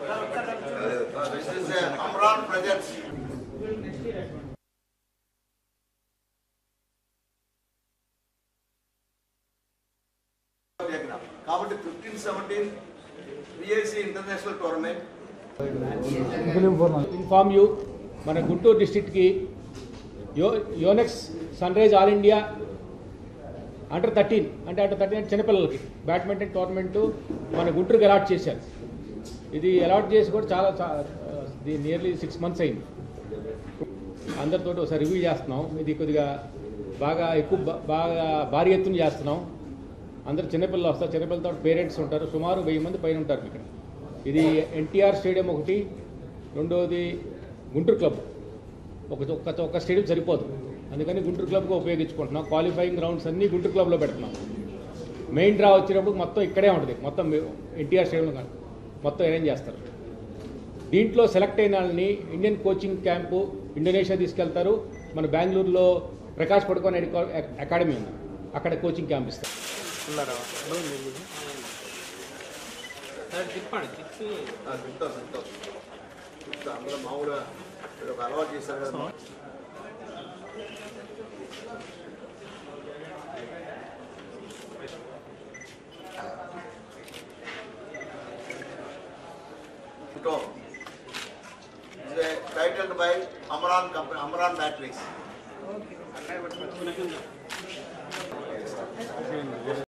This is a Amran Presents. కాబట్టి fifteen seventeen PSC international tournament inform you మన గుంటూరు డిస్టిక్కి yo Yonex Sunrise all India under thirteen అంటే under thirteen అంటే చిన్నపిల్లలకి badminton tournament మన గుంటూరుకి allot చేశారు ఇది అలాట్ చేసి కూడా చాలా నియర్లీ సిక్స్ మంత్స్ అయింది అందరితో ఒకసారి రివ్యూ చేస్తున్నాం ఇది కొద్దిగా బాగా ఎక్కువ బా- బాగా భారీ ఎత్తున చేస్తున్నాం అందరు చిన్నపిల్లలు వస్తారు చిన్నపిల్లలతో పేరెంట్స్ ఉంటారు సుమారు వెయ్యి మంది పైన ఉంటారు ఇక్కడ ఇది ఎన్టీఆర్ స్టేడియం ఒకటి రెండోది గుంటూరు క్లబ్ ఒక ఒక్క ఒక్క స్టేడియం సరిపోదు అందుకని గుంటూరు క్లబ్గా ఉపయోగించుకుంటున్నాం క్వాలిఫైయింగ్ రౌండ్స్ అన్నీ గుంటూరు క్లబ్లో పెడుతున్నాం మెయిన్ డ్రా వచ్చినప్పుడు మొత్తం ఇక్కడే ఉంటుంది మొత్తం ఎన్టీఆర్ స్టేడియంలో కాదు మొత్తం అరేంజ్ చేస్తారు దీంట్లో సెలెక్ట్ అయిన వాళ్ళని ఇండియన్ కోచింగ్ క్యాంపు ఇండోనేషియా తీసుకెళ్తారు మన బెంగళూరులో ప్రకాష్ పడుకోని అకాడమీ ఉంది అక్కడ కోచింగ్ క్యాంప్ ఇస్తారు తింటాం తింటాం తింటాం అందరూ మామూలుగా మీరు ఒక అలవాటు చేశారు కదా Photo. This is titled by Amran Company, Amran Matrix.